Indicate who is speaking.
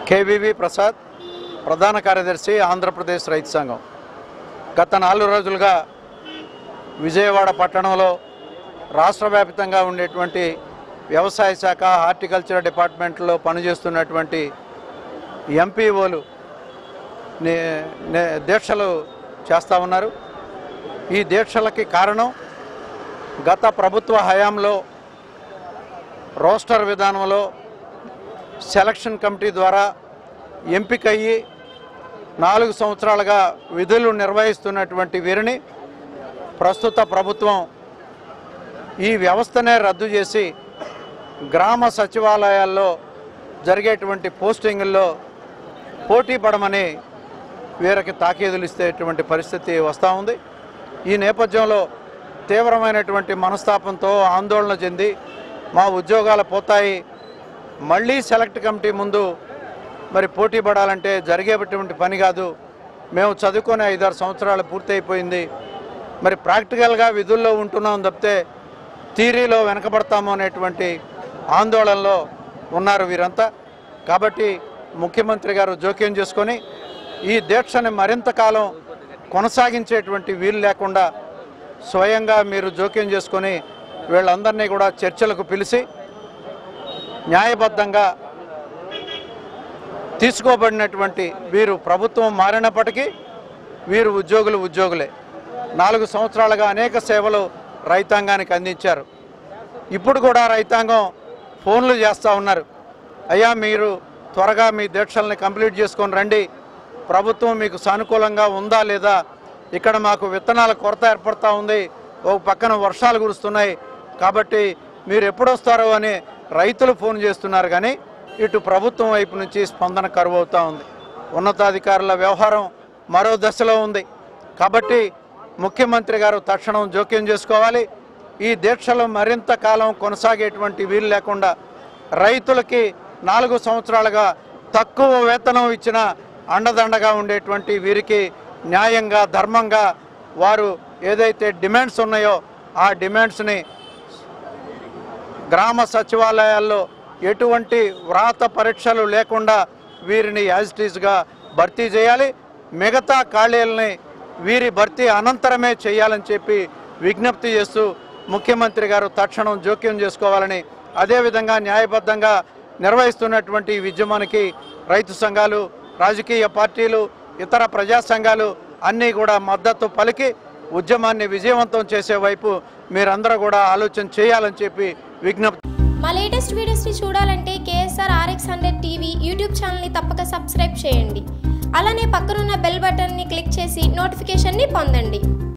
Speaker 1: KVV Prasad ప్రధాన కార్యదర్శి ఆంధ్రప్రదేశ్ రైతు సంఘం గత నాలుగు రోజులుగా విజయవాడ పట్టణంలో రాష్ట్ర వ్యాప్తంగా ఉండేటువంటి వ్యవసాయ శాఖ హార్టికల్చర్ డిపార్ట్మెంట్లో పనిచేస్తున్నటువంటి ఎంపీఓలు నే- నే- దీక్షలు చేస్తూ ఉన్నారు ఈ దీక్షలకి కారణం గత ప్రభుత్వ హయాంలో రోస్టర్ విధానంలో సెలక్షన్ కమిటీ ద్వారా ఎంపికయ్యి నాలుగు సంవత్సరాలుగా విధులు నిర్వహిస్తున్నటువంటి వీరిని ప్రస్తుత ప్రభుత్వం ఈ వ్యవస్థనే రద్దు చేసి గ్రామ సచివాలయాల్లో జరిగేటువంటి పోస్టింగుల్లో పోటీ పడమని వీరికి తాకీదులు ఇస్తేటువంటి పరిస్థితి వస్తూ ఉంది ఈ నేపథ్యంలో తీవ్రమైనటువంటి మనస్తాపంతో ఆందోళన చెంది మా ఉద్యోగాలు పోతాయి మళ్ళీ సెలెక్ట్ కమిటీ ముందు మరి పోటీ పడాలంటే జరిగేటువంటి పని కాదు మేము చదువుకొని ఐదారు సంవత్సరాలు పూర్తయిపోయింది మరి ప్రాక్టికల్గా విధుల్లో ఉంటున్నాం తప్పితే థీరీలో వెనకబడతాము అనేటువంటి ఆందోళనలో ఉన్నారు వీరంతా కాబట్టి ముఖ్యమంత్రి గారు జోక్యం చేసుకొని ఈ దీక్షని మరింత కాలం కొనసాగించేటువంటి వీలు లేకుండా స్వయంగా మీరు జోక్యం చేసుకొని వీళ్ళందరినీ కూడా చర్చలకు పిలిచి న్యాయబద్ధంగా తీసుకోబడినటువంటి వీరు ప్రభుత్వం మారినప్పటికీ వీరు ఉద్యోగులు ఉద్యోగులే నాలుగు సంవత్సరాలుగా అనేక సేవలు రైతాంగానికి అందించారు ఇప్పుడు కూడా రైతాంగం ఫోన్లు చేస్తూ ఉన్నారు అయ్యా మీరు త్వరగా మీ దీక్షల్ని కంప్లీట్ చేసుకొని రండి ప్రభుత్వం మీకు సానుకూలంగా ఉందా లేదా ఇక్కడ మాకు విత్తనాల కొరత ఏర్పడతా ఉంది ఒక పక్కన వర్షాలు కురుస్తున్నాయి కాబట్టి మీరు ఎప్పుడు వస్తారో అని రైతులు ఫోన్ చేస్తున్నారు కానీ ఇటు ప్రభుత్వం వైపు నుంచి స్పందన కరువు అవుతూ ఉంది ఉన్నతాధికారుల వ్యవహారం మరో దశలో ఉంది కాబట్టి ముఖ్యమంత్రి గారు తక్షణం జోక్యం చేసుకోవాలి ఈ దీక్షలు మరింత కాలం కొనసాగేటువంటి వీలు లేకుండా రైతులకి నాలుగు సంవత్సరాలుగా తక్కువ వేతనం ఇచ్చిన అండదండగా ఉండేటువంటి వీరికి న్యాయంగా ధర్మంగా వారు ఏదైతే డిమాండ్స్ ఉన్నాయో ఆ డిమాండ్స్ని గ్రామ సచివాలయాల్లో ఎటువంటి వ్రాత పరీక్షలు లేకుండా వీరిని యాజిటీస్గా భర్తీ చేయాలి మిగతా ఖాళీలని వీరి భర్తీ అనంతరమే చేయాలని చెప్పి విజ్ఞప్తి చేస్తూ ముఖ్యమంత్రి గారు తక్షణం జోక్యం చేసుకోవాలని అదేవిధంగా న్యాయబద్ధంగా నిర్వహిస్తున్నటువంటి ఈ ఉద్యమానికి రైతు సంఘాలు రాజకీయ పార్టీలు ఇతర ప్రజా సంఘాలు అన్నీ కూడా మద్దతు పలికి ఉద్యమాన్ని విజయవంతం చేసే వైపు మీరందరూ కూడా ఆలోచన చేయాలని చెప్పి విజ్ఞప్తి
Speaker 2: మా లేటెస్ట్ వీడియోస్ని చూడాలంటే KSR RX hundred TV YouTube ఛానల్ని తప్పక సబ్స్క్రైబ్ చేయండి అలానే పక్కనున్న బెల్ బటన్ని క్లిక్ చేసి నోటిఫికేషన్ని పొందండి